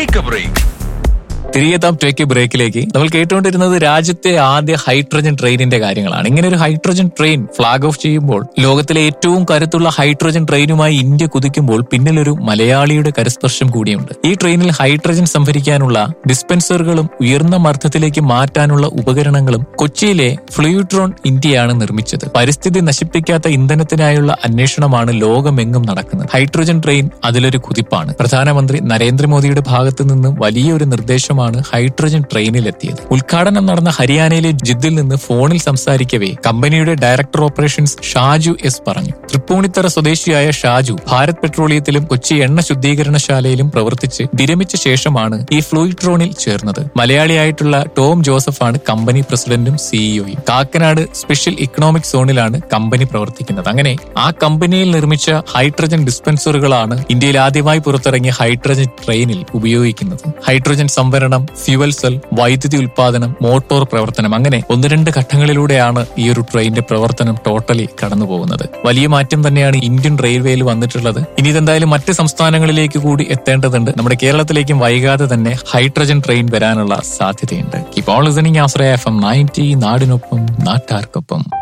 take A break തിരികെ താം take ബ്രേക്കിലേക്ക് നമ്മൾ കേട്ടുകൊണ്ടിരുന്നത് രാജ്യത്തെ ആദ്യ ഹൈഡ്രജൻ ട്രെയിനിന്റെ കാര്യങ്ങളാണ് ഇങ്ങനെ ഒരു ഹൈഡ്രജൻ ട്രെയിൻ ഫ്ളാഗ് ഓഫ് ചെയ്യുമ്പോൾ ലോകത്തിലെ ഏറ്റവും കരുത്തുള്ള ഹൈഡ്രജൻ ട്രെയിനുമായി ഇന്ത്യ കുതിക്കുമ്പോൾ പിന്നിലൊരു മലയാളിയുടെ കരസ്പർശം കൂടിയുണ്ട് ഈ ട്രെയിനിൽ ഹൈഡ്രജൻ സംഭരിക്കാനുള്ള ഡിസ്പെൻസറുകളും ഉയർന്ന മർദ്ദത്തിലേക്ക് മാറ്റാനുള്ള ഉപകരണങ്ങളും കൊച്ചിയിലെ ഫ്ലൂയിട്രോൺ ഇന്ത്യയാണ് നിർമ്മിച്ചത് പരിസ്ഥിതി നശിപ്പിക്കാത്ത ഇന്ധനത്തിനായുള്ള അന്വേഷണമാണ് ലോകമെങ്ങും നടക്കുന്നത് ഹൈഡ്രജൻ ട്രെയിൻ അതിലൊരു കുതിപ്പാണ് പ്രധാനമന്ത്രി നരേന്ദ്രമോദിയുടെ ഭാഗത്തു നിന്ന് വലിയൊരു നിർദ്ദേശമാണ് ഹൈഡ്രജൻ ട്രെയിനിലെത്തിയത് ഉദ്ഘാടനം നടന്ന ഹരിയാനയിലെ ജിദ്ദിൽ നിന്ന് ഫോണിൽ സംസാരിക്കവേ കമ്പനിയുടെ ഡയറക്ടർ ഓപ്പറേഷൻസ് ഷാജു എസ് പറഞ്ഞു തൃപ്പൂണിത്തറ സ്വദേശിയായ ഷാജു ഭാരത് പെട്രോളിയത്തിലും കൊച്ചി എണ്ണ ശുദ്ധീകരണശാലയിലും പ്രവർത്തിച്ച് വിരമിച്ച ശേഷമാണ് ഈ ഫ്ലൂയിട്രോണിൽ ചേർന്നത് മലയാളിയായിട്ടുള്ള ടോം ജോസഫാണ് കമ്പനി പ്രസിഡന്റും സിഇഒയും കാക്കനാട് സ്പെഷ്യൽ ഇക്കണോമിക് സോണിലാണ് കമ്പനി പ്രവർത്തിക്കുന്നത് അങ്ങനെ ആ കമ്പനിയിൽ നിർമ്മിച്ച ഹൈഡ്രജൻ ഡിസ്പെൻസറുകളാണ് ഇന്ത്യയിൽ ആദ്യമായി പുറത്തിറങ്ങിയ ഹൈഡ്രജൻ ട്രെയിനിൽ ഉപയോഗിക്കുന്നത് ഹൈഡ്രജൻ സംഭരണം ഫ്യുവൽ സെൽ വൈദ്യുതി ഉൽപാദനം മോട്ടോർ പ്രവർത്തനം അങ്ങനെ ഒന്ന് രണ്ട് ഘട്ടങ്ങളിലൂടെയാണ് ഈ ഒരു ട്രെയിനിന്റെ പ്രവർത്തനം ടോട്ടലി കടന്നു പോകുന്നത് വലിയ മാറ്റം തന്നെയാണ് ഇന്ത്യൻ റെയിൽവേയിൽ വന്നിട്ടുള്ളത് ഇനി ഇതെന്തായാലും മറ്റ് സംസ്ഥാനങ്ങളിലേക്ക് കൂടി എത്തേണ്ടതുണ്ട് നമ്മുടെ കേരളത്തിലേക്കും വൈകാതെ തന്നെ ഹൈഡ്രജൻ ട്രെയിൻ വരാനുള്ള സാധ്യതയുണ്ട് ഇപ്പോൾ listening Ashraya F M ninety നാടിനൊപ്പം നാട്ടാർക്കൊപ്പം